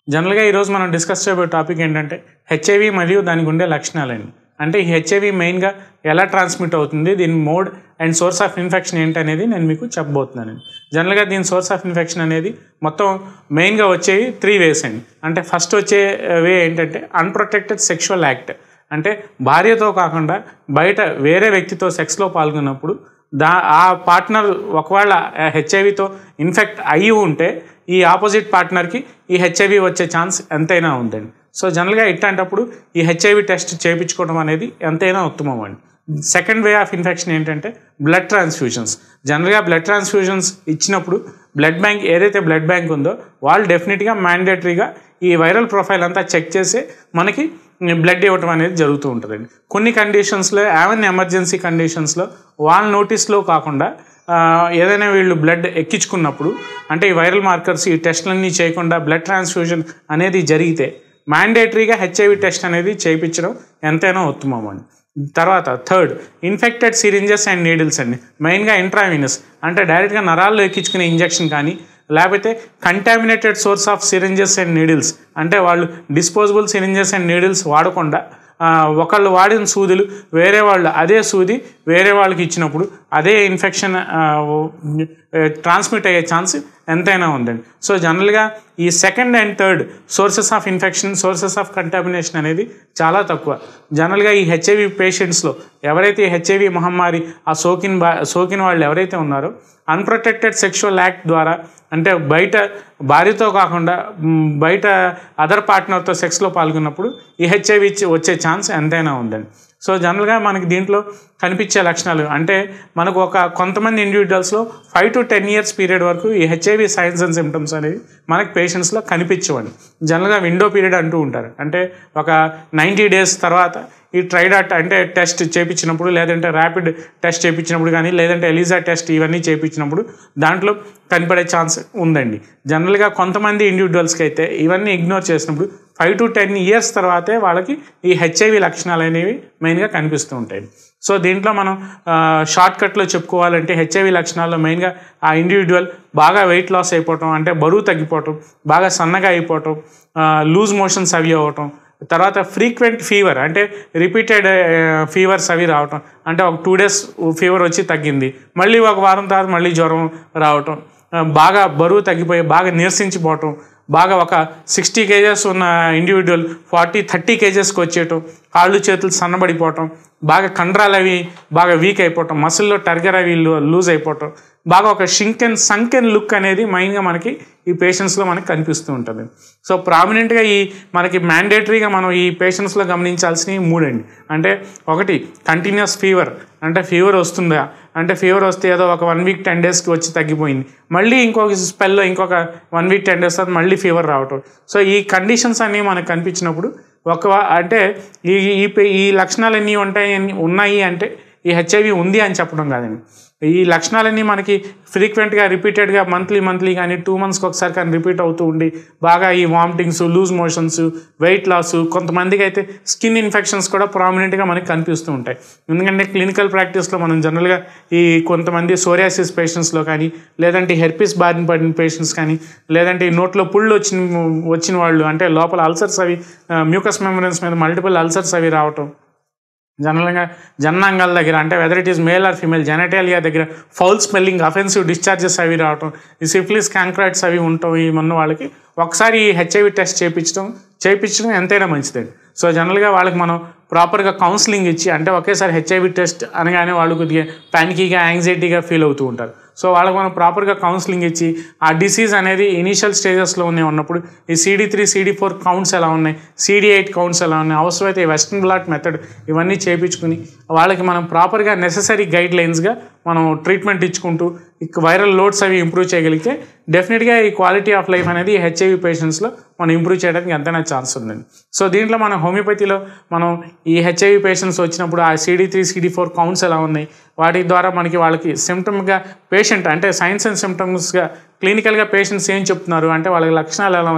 జనరల్గా ఈరోజు మనం డిస్కస్ చేయబోయే టాపిక్ ఏంటంటే హెచ్ఐవి మరియు దానికి ఉండే లక్షణాలండి అంటే ఈ హెచ్ఐవి మెయిన్గా ఎలా ట్రాన్స్మిట్ అవుతుంది దీని mode and source of infection ఏంటనేది నేను మీకు చెప్పబోతున్నాను జనరల్గా దీని సోర్స్ ఆఫ్ ఇన్ఫెక్షన్ అనేది మొత్తం మెయిన్గా వచ్చేవి త్రీ వేస్ అండి అంటే ఫస్ట్ వచ్చే వే ఏంటంటే అన్ప్రొటెక్టెడ్ సెక్షువల్ యాక్ట్ అంటే భార్యతో కాకుండా బయట వేరే వ్యక్తితో సెక్స్లో పాల్గొన్నప్పుడు దా ఆ పార్ట్నర్ ఒకవేళ హెచ్ఐవితో ఇన్ఫెక్ట్ అయ్యి ఉంటే ఈ ఆపోజిట్ పార్ట్నర్కి ఈ హెచ్ఐవి వచ్చే ఛాన్స్ ఎంతైనా ఉందండి సో జనరల్గా ఇట్లాంటప్పుడు ఈ హెచ్ఐవి టెస్ట్ చేయించుకోవడం అనేది ఎంతైనా ఉత్తమం అండి సెకండ్ వే ఆఫ్ ఇన్ఫెక్షన్ ఏంటంటే బ్లడ్ ట్రాన్స్ఫ్యూషన్స్ జనరల్గా బ్లడ్ ట్రాన్స్ఫ్యూషన్స్ ఇచ్చినప్పుడు బ్లడ్ బ్యాంక్ ఏదైతే బ్లడ్ బ్యాంక్ ఉందో వాళ్ళు డెఫినెట్గా మ్యాండేటరీగా ఈ వైరల్ ప్రొఫైల్ అంతా చెక్ చేసి మనకి బ్లడ్ ఇవ్వటం అనేది జరుగుతూ ఉంటుందండి కొన్ని కండిషన్స్లో ఏవన్ ఎమర్జెన్సీ కండిషన్స్లో వాళ్ళ నోటీస్లో కాకుండా ఏదైనా వీళ్ళు బ్లడ్ ఎక్కించుకున్నప్పుడు అంటే ఈ వైరల్ మార్కర్స్ ఈ టెస్ట్లన్నీ చేయకుండా బ్లడ్ ట్రాన్స్ఫ్యూజన్ అనేది జరిగితే మ్యాండేటరీగా హెచ్ఐవి టెస్ట్ అనేది చేయించడం ఎంతైనా ఉత్తమం అండి తర్వాత third infected syringes and needles అండి మెయిన్గా ఇంట్రావినస్ అంటే డైరెక్ట్గా నరాల్లో ఎక్కించుకునే ఇంజెక్షన్ కానీ లేకపోతే contaminated source of syringes and needles అంటే వాళ్ళు డిస్పోజబుల్ సిరింజెస్ అండ్ నీడిల్స్ వాడకుండా ఒకళ్ళు వాడిన సూదులు వేరే వాళ్ళు అదే సూది వేరే వాళ్ళకి ఇచ్చినప్పుడు అదే ఇన్ఫెక్షన్ ట్రాన్స్మిట్ అయ్యే ఛాన్స్ ఎంతైనా ఉందండి సో జనరల్గా ఈ second and third sources of infection sources of contamination అనేది చాలా తక్కువ జనరల్గా ఈ హెచ్ఐవి పేషెంట్స్లో ఎవరైతే హెచ్ఐవి మహమ్మారి ఆ సోకిన బా సోకిన వాళ్ళు ఎవరైతే ఉన్నారో అన్ప్రొటెక్టెడ్ సెక్షువల్ యాక్ట్ ద్వారా అంటే బయట భార్యతో కాకుండా బయట అదర్ పార్ట్నర్తో సెక్స్లో పాల్గొన్నప్పుడు ఈ హెచ్ఐవి వచ్చే ఛాన్స్ ఎంతైనా ఉందండి సో జనరల్గా మనకి దీంట్లో కనిపించే లక్షణాలు అంటే మనకు ఒక కొంతమంది ఇండివిజువల్స్లో five to ten years period వరకు ఈ హెచ్ఐవి సైన్స్ అండ్ సిమ్టమ్స్ అనేవి మనకి పేషెంట్స్లో కనిపించవండి జనరల్గా విండో పీరియడ్ అంటూ ఉంటారు అంటే ఒక నైంటీ డేస్ తర్వాత ఈ ట్రైడాట్ అంటే టెస్ట్ చేయించినప్పుడు లేదంటే ర్యాపిడ్ టెస్ట్ చేయించినప్పుడు కానీ లేదంటే ఎలిజా టెస్ట్ ఇవన్నీ చేయించినప్పుడు దాంట్లో కనిపడే ఛాన్స్ ఉందండి జనరల్గా కొంతమంది ఇండివిజువల్స్కి అయితే ఇవన్నీ ఇగ్నోర్ చేసినప్పుడు ఫైవ్ టు టెన్ ఇయర్స్ తర్వాతే వాళ్ళకి ఈ హెచ్ఐవి లక్షణాలు అనేవి మెయిన్గా కనిపిస్తూ ఉంటాయి సో దీంట్లో మనం షార్ట్ కట్లో చెప్పుకోవాలంటే హెచ్ఐవి లక్షణాల్లో మెయిన్గా ఆ ఇండివిజువల్ బాగా వెయిట్ లాస్ అయిపోవటం అంటే బరువు తగ్గిపోవటం బాగా సన్నగా అయిపోవటం లూజ్ మోషన్స్ అవి అవ్వటం తర్వాత ఫ్రీక్వెంట్ ఫీవర్ అంటే రిపీటెడ్ ఫీవర్స్ అవి రావటం అంటే ఒక టూ డేస్ ఫీవర్ వచ్చి తగ్గింది మళ్ళీ ఒక వారం తర్వాత మళ్ళీ జ్వరం రావటం బాగా బరువు తగ్గిపోయి బాగా నీరసించిపోవటం బాగా ఒక సిక్స్టీ కేజెస్ ఉన్న ఇండివిజువల్ ఫార్టీ థర్టీ కేజెస్కి వచ్చేయటం కాళ్ళు చేతులు సన్నబడిపోవటం బాగా కండరాలు అవి బాగా వీక్ అయిపోవటం మసిల్లో టర్గర్ అవి లూజ్ అయిపోవటం బాగా ఒక షింకెన్ సంకెన్ లుక్ అనేది మెయిన్గా మనకి ఈ పేషెంట్స్లో మనకి కనిపిస్తూ ఉంటుంది సో ప్రామినెంట్గా ఈ మనకి మ్యాండేటరీగా మనం ఈ పేషెంట్స్లో గమనించాల్సినవి మూడండి అంటే ఒకటి కంటిన్యూస్ ఫీవర్ అంటే ఫీవర్ వస్తుందా అంటే ఫీవర్ వస్తే ఏదో ఒక వన్ వీక్ టెన్ డేస్కి వచ్చి తగ్గిపోయింది మళ్ళీ ఇంకొక స్పెల్లో ఇంకొక వన్ వీక్ టెన్ డేస్ తర్వాత మళ్ళీ ఫీవర్ రావటం సో ఈ కండిషన్స్ అన్నీ మనకు కనిపించినప్పుడు ఒక అంటే ఈ ఈ లక్షణాలన్నీ ఉంటాయి ఉన్నాయి అంటే ఈ హెచ్ఐవి ఉంది అని చెప్పడం కాదండి ఈ లక్షణాలన్నీ మనకి ఫ్రీక్వెంట్గా రిపీటెడ్గా మంత్లీ మంత్లీ కానీ టూ మంత్స్కి ఒకసారి కానీ రిపీట్ అవుతూ ఉండి బాగా ఈ vomitings loose motions weight loss కొంతమందికి అయితే స్కిన్ ఇన్ఫెక్షన్స్ కూడా ప్రామినెంట్గా మనకి కనిపిస్తూ ఉంటాయి ఎందుకంటే క్లినికల్ ప్రాక్టీస్లో మనం జనరల్గా ఈ కొంతమంది సోరియాసిస్ పేషెంట్స్లో కానీ లేదంటే హెర్పిస్ బారిన పడిన పేషెంట్స్ కానీ లేదంటే ఈ నోట్లో పుళ్ళు వచ్చిన వచ్చిన వాళ్ళు అంటే లోపల అల్సర్స్ అవి మ్యూకస్ మెమరెన్స్ మీద మల్టిపుల్ అల్సర్స్ అవి రావటం జనరల్గా జన్నాంగాల దగ్గర అంటే whether it is male or female genitalia దగ్గర ఫౌల్ స్మెల్లింగ్ అఫెన్సివ్ డిశ్చార్జెస్ అవి రావటం ఈ సిఫిలిస్ కాంక్రాయిడ్స్ అవి ఉండటం ఈ ఉన్న వాళ్ళకి ఒకసారి ఈ హెచ్ఐవి టెస్ట్ చేయించడం చేయించడం ఎంతైనా మంచిదండి సో జనరల్గా వాళ్ళకి మనం ప్రాపర్గా కౌన్సిలింగ్ ఇచ్చి అంటే ఒకేసారి హెచ్ఐవి టెస్ట్ అనగానే వాళ్ళు కొద్దిగా ప్యానికీగా యాంగ్జైటీగా ఫీల్ అవుతూ ఉంటారు సో వాళ్ళకి మనం ప్రాపర్గా కౌన్సిలింగ్ ఇచ్చి ఆ డిసీజ్ అనేది ఇనీషియల్ స్టేజెస్లో ఉన్నాయి ఉన్నప్పుడు ఈ CD three CD four counts ఎలా ఉన్నాయి సీడీ ఎయిట్ కౌంట్స్ ఎలా ఉన్నాయి అవసరమైతే వెస్ట్రన్ బ్లాట్ మెథడ్ ఇవన్నీ చేయించుకుని వాళ్ళకి మనం ప్రాపర్గా నెససరీ గైడ్ లైన్స్గా మనం ట్రీట్మెంట్ ఇచ్చుకుంటూ వైరల్ లోడ్స్ అవి ఇంప్రూవ్ చేయగలిగితే డెఫినెట్గా ఈ క్వాలిటీ ఆఫ్ లైఫ్ అనేది హెచ్ఐవి పేషెంట్స్లో మనం ఇంప్రూవ్ చేయడానికి ఎంతైనా ఛాన్స్ ఉందండి సో దీంట్లో మనం హోమియోపతిలో మనం ఈ హెచ్ఐవి పేషెంట్స్ వచ్చినప్పుడు ఆ CD three CD four counts ఎలా ఉన్నాయి వాటి ద్వారా మనకి వాళ్ళకి సిమ్టమ్గా పేషెంట్ అంటే సైన్స్ అండ్ సిమ్టమ్స్గా క్లినికల్గా పేషెంట్స్ ఏం చెప్తున్నారు అంటే వాళ్ళకి లక్షణాలు ఎలా ఉన్నాయి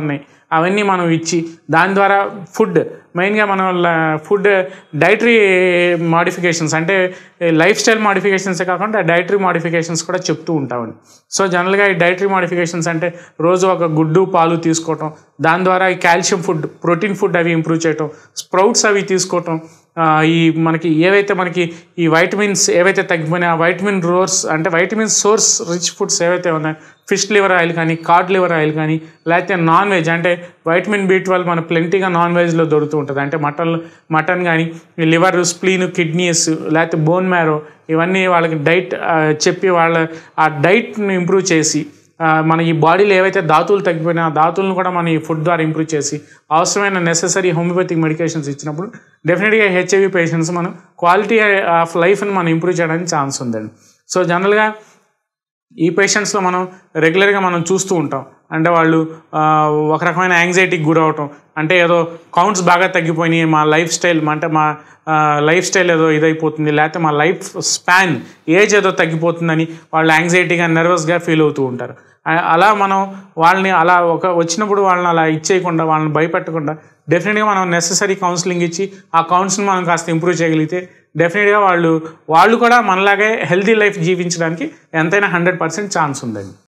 అవన్నీ మనం ఇచ్చి దాని ద్వారా ఫుడ్ మెయిన్గా మనం ఫుడ్ డైటరీ మాడిఫికేషన్స్ అంటే లైఫ్ స్టైల్ మాడిఫికేషన్సే కాకుండా డైటరీ మాడిఫికేషన్స్ కూడా చెప్తూ ఉంటామండి సో జనరల్గా ఈ డైటరీ మాడిఫికేషన్స్ అంటే రోజు ఒక గుడ్డు పాలు తీసుకోవటం దాని ద్వారా ఈ కాల్షియం ఫుడ్ ప్రోటీన్ ఫుడ్ అవి ఇంప్రూవ్ చేయటం స్ప్రౌట్స్ అవి తీసుకోవటం ఆ, ఈ మనకి ఏవైతే మనకి ఈ వైటమిన్స్ ఏవైతే తగ్గిపోయినాయి ఆ వైటమిన్ రోర్స్ అంటే వైటమిన్ సోర్స్ రిచ్ ఫుడ్స్ ఏవైతే ఉన్నాయో ఫిష్ లివర్ ఆయిల్ కానీ కార్డ్ లివర్ ఆయిల్ కానీ లేకపోతే నాన్ వెజ్ అంటే వైటమిన్ బి ట్వెల్వ్ మన ప్లెంటీగా నాన్ వెజ్లో దొరుకుతూ ఉంటుంది అంటే మటన్ మటన్ కానీ లివర్ స్ప్లీన్ కిడ్నీస్ లేకపోతే బోన్ మ్యారో ఇవన్నీ వాళ్ళకి డైట్ చెప్పి వాళ్ళ ఆ డైట్ని ఇంప్రూవ్ చేసి ఆ, మన ఈ బాడీలో ఏవైతే ధాతువులు తగ్గిపోయినా ఆ ధాతువులను కూడా మన ఈ ఫుడ్ ద్వారా ఇంప్రూవ్ చేసి అవసరమైన నెససరీ హోమియోపతిక్ మెడికేషన్స్ ఇచ్చినప్పుడు డెఫినెట్గా హెచ్ఐవి పేషెంట్స్ మనం క్వాలిటీ ఆఫ్ లైఫ్ని మనం ఇంప్రూవ్ చేయడానికి ఛాన్స్ ఉందండి సో జనరల్గా ఈ పేషెంట్స్లో మనం రెగ్యులర్గా మనం చూస్తూ ఉంటాం అంటే వాళ్ళు ఆ, ఒక రకమైన యాంగ్జైటీకి గురవటం అంటే ఏదో కౌంట్స్ బాగా తగ్గిపోయినాయి మా లైఫ్ స్టైల్ అంటే మా లైఫ్ స్టైల్ ఏదో ఇదైపోతుంది లేకపోతే మా లైఫ్ స్పాన్ ఏజ్ ఏదో తగ్గిపోతుందని వాళ్ళు యాంగ్జైటీగా నర్వస్గా ఫీల్ అవుతూ ఉంటారు ఆ- అలా మనం వాళ్ళని అలా ఒక వచ్చినప్పుడు వాళ్ళని అలా ఇచ్చేయకుండా వాళ్ళని భయపెట్టకుండా డెఫినెట్గా మనం నెససరీ కౌన్సిలింగ్ ఇచ్చి ఆ కౌన్సిలింగ్ మనం కాస్త ఇంప్రూవ్ చేయగలిగితే డెఫినెట్గా వాళ్ళు వాళ్ళు కూడా మనలాగే హెల్తీ లైఫ్ జీవించడానికి ఎంతైనా హండ్రెడ్ పర్సెంట్ ఛాన్స్ ఉందండి